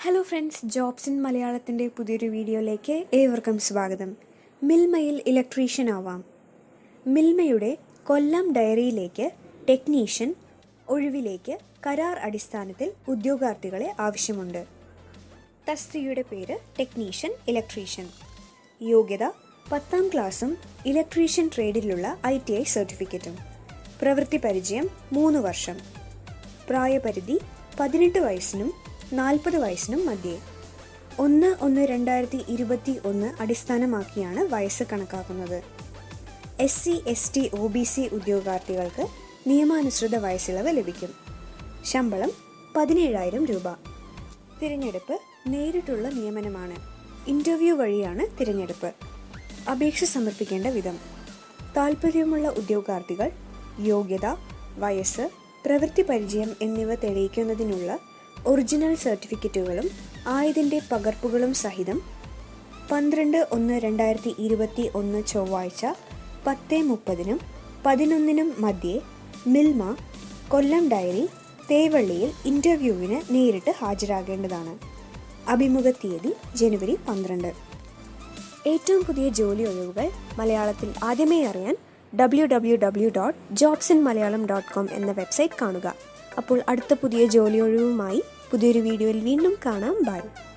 hello friends jobs in മലയാളത്തിൻ്റെ പുതിയൊരു വീഡിയോയിലേക്ക് ഏവർക്കും സ്വാഗതം മിൽമയിൽ ഇലക്ട്രീഷ്യൻ ആവാം മിൽമയുടെ കൊല്ലം ഡയറിയിലേക്ക് ടെക്നീഷ്യൻ ഒഴിവിലേക്ക് കരാർ അടിസ്ഥാനത്തിൽ ഉദ്യോഗാർത്ഥികളെ ആവശ്യമുണ്ട് തസ്തികയുടെ പേര് ടെക്നീഷ്യൻ ഇലക്ട്രീഷ്യൻ യോഗ്യത പത്താം ക്ലാസ്സും ഇലക്ട്രീഷ്യൻ ട്രേഡിലുള്ള ഐ ടി ഐ സർട്ടിഫിക്കറ്റും പ്രവൃത്തി പരിചയം മൂന്ന് വർഷം പ്രായപരിധി പതിനെട്ട് വയസ്സിനും നാൽപ്പത് വയസ്സിനും മധ്യേ ഒന്ന് ഒന്ന് രണ്ടായിരത്തി ഇരുപത്തി ഒന്ന് അടിസ്ഥാനമാക്കിയാണ് വയസ്സ് കണക്കാക്കുന്നത് S C S T O B C ഉദ്യോഗാർത്ഥികൾക്ക് നിയമാനുസൃത വയസ്സിളവ് ലഭിക്കും ശമ്പളം പതിനേഴായിരം രൂപ തിരഞ്ഞെടുപ്പ് നേരിട്ടുള്ള നിയമനമാണ് ഇൻ്റർവ്യൂ വഴിയാണ് തിരഞ്ഞെടുപ്പ് അപേക്ഷ സമർപ്പിക്കേണ്ട വിധം താൽപ്പര്യമുള്ള ഉദ്യോഗാർത്ഥികൾ യോഗ്യത വയസ്സ് പ്രവൃത്തി പരിചയം എന്നിവ തെളിയിക്കുന്നതിനുള്ള ഒറിജിനൽ സർട്ടിഫിക്കറ്റുകളും ആയതിൻ്റെ പകർപ്പുകളും സഹിതം പന്ത്രണ്ട് ഒന്ന് രണ്ടായിരത്തി ഇരുപത്തി ഒന്ന് ചൊവ്വാഴ്ച പത്ത് മുപ്പതിനും പതിനൊന്നിനും മധ്യേ മിൽമ കൊല്ലം ഡയറി തേവള്ളിയിൽ ഇൻ്റർവ്യൂവിന് നേരിട്ട് ഹാജരാകേണ്ടതാണ് അഭിമുഖ തീയതി ജനുവരി പന്ത്രണ്ട് ഏറ്റവും പുതിയ ജോലി ഒഴിവുകൾ മലയാളത്തിൽ ആദ്യമേ അറിയാൻ W W W dot jobs in Malayalam dot com എന്ന വെബ്സൈറ്റ് കാണുക അപ്പോൾ അടുത്ത പുതിയ ജോലി ഒഴിവുമായി പുതിയൊരു വീഡിയോയിൽ വീണ്ടും കാണാം ബൈ